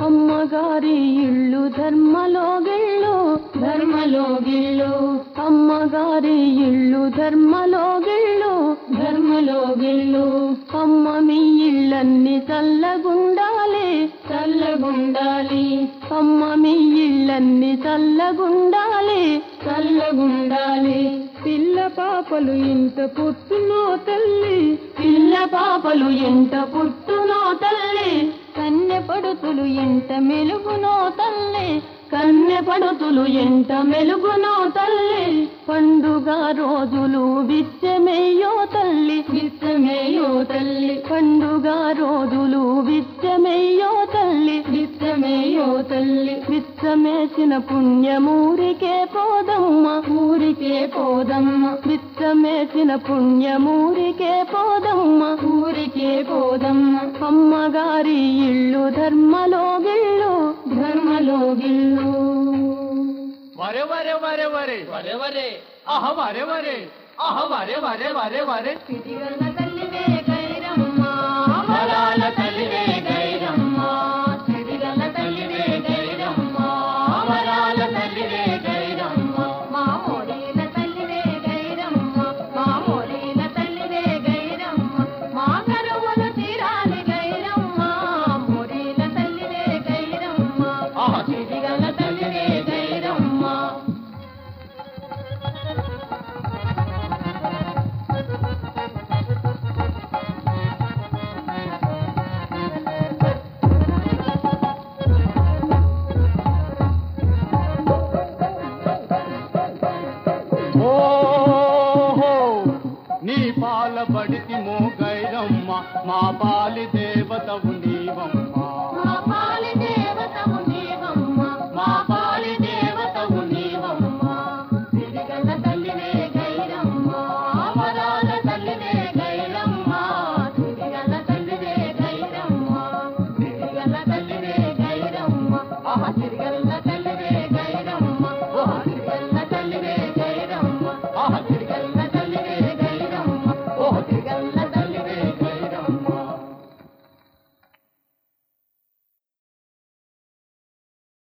అమ్మగారి ఇల్లు ధర్మలోగిళ్ళు ధర్మలోగిళ్ళు అమ్మగారి ఇల్లు ధర్మలోగిళ్ళు ధర్మలోగిళ్ళు అమ్మ మీ ఇళ్ళన్ని చల్లగుండాలి చల్లగుండాలి అమ్మ మీ ఇళ్ళన్ని చల్లగుండాలి చల్లగుండాలి పిల్ల పాపలు ఇంత పుట్టునో తల్లి పిల్ల పాపలు ఎంత పుట్టునో తల్లి కన్నె పడుతులు ఎంత మెలుగునో తల్లి కన్నె పడుతులు ఎంత మెలుగునో తల్లి పండుగ రోజులు విచ్చమేయో తల్లి విత్తమేయో తల్లి పండుగ రోజులు విచ్చమేయో తల్లి విత్తమేయో తల్లి విచ్చమేసిన పుణ్యమూరికే పోదమ్మ ఊరికే పోదమ్మ విచ్చమేసిన పుణ్యమూరికే పోదమ్మ ఊరికే పోదమ్మ అమ్మగారి ఇల్లు ధర్మలోగిళ్ళు ధర్మలోగిళ్ళు వరే వరే వరే వరే వరే వరే ఆహ వరే వరే ఆహ వరే వరే వరే వరే సిరిగల్ల తల్లివే గైరమ్మ వరాల తల్లివే గైరమ్మ సిరిగల్ల తల్లివే గైరమ్మ వరాల తల్లివే గైరమ్మ మా మోరీల తల్లివే గైరమ్మ మా మోరీల తల్లివే గైరమ్మ మా కరువులు తీరాలి గైరమ్మ మోరీల తల్లివే గైరమ్మ ఆహ సిరిగల్ల తల్లివే గైరమ్మ ఓహో నీ పాల పడితి మో గైరమ్మ మా పాలి